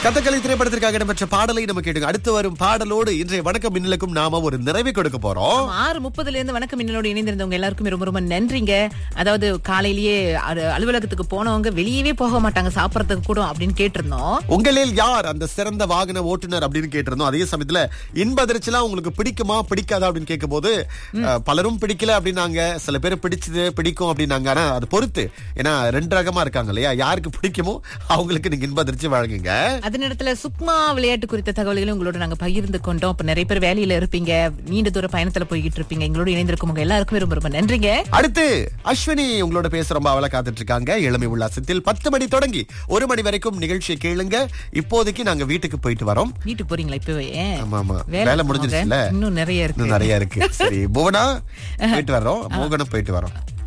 கதகளி திரைப்படத்திற்காக இடம்பெற்ற பாடலை நம்ம கேட்டுங்க அடுத்து வரும் பாடலோடு இன்றைய வணக்கம் மின்னலுக்கும் நாம ஒரு நிறைவை கொடுக்க போறோம் ஆறு முப்பதுல இருந்து வணக்கம் மின்னலோடு இணைந்திருந்தவங்க எல்லாருக்கும் ரொம்ப ரொம்ப நன்றிங்க அதாவது காலையிலேயே அரு- அலுவலகத்துக்கு போனவங்க வெளியவே போக மாட்டாங்க சாப்பிடறதுக்கு கூட அப்படின்னு கேட்டிருந்தோம் உங்களில் யார் அந்த சிறந்த வாகன ஓட்டுநர் அப்படின்னு கேட்டிருந்தோம் அதே சமயத்துல இன்ப அதிர்ச்சிலாம் உங்களுக்கு பிடிக்குமா பிடிக்காதா அப்படின்னு கேட்கும்போது அஹ், பலரும் பிடிக்கல அப்படின்னாங்க சில பேர் பிடிச்சது பிடிக்கும் அப்படின்னாங்க ஆனா அது பொறுத்து ஏன்னா ரெண்டு ரகமா இருக்காங்க இல்லையா யாருக்கு பிடிக்குமோ அவங்களுக்கு நீங்க இன்ப அதிர்ச்சி வழங்குங்க அதே நேரத்துல சுக்மா விளையாட்டு குறித்த தகவல்களை உங்களோட நாங்க பகிர்ந்து கொண்டோம் இப்ப நிறைய பேர் வேலையில இருப்பீங்க நீண்ட தூர பயணத்துல போய்கிட்டு இருப்பீங்க எங்களோட இணைந்திருக்கும் உங்க எல்லாருக்குமே ரொம்ப ரொம்ப நன்றிங்க அடுத்து அஸ்வினி உங்களோட பேச ரொம்ப அவளை காத்துட்டு இருக்காங்க இளமை உல்லாசத்தில் பத்து மணி தொடங்கி ஒரு மணி வரைக்கும் நிகழ்ச்சியை கேளுங்க இப்போதைக்கு நாங்க வீட்டுக்கு போயிட்டு வரோம் வீட்டுக்கு போறீங்களா இப்பவே ஆமா ஆமா வேலை வேலை முடிஞ்சிருச்சுல இன்னும் நிறைய இன்னும் இருக்கு நிறைய இருக்கு சரி புவனா போயிட்டு வர்றோம் மோகனும் போயிட்டு வரோம்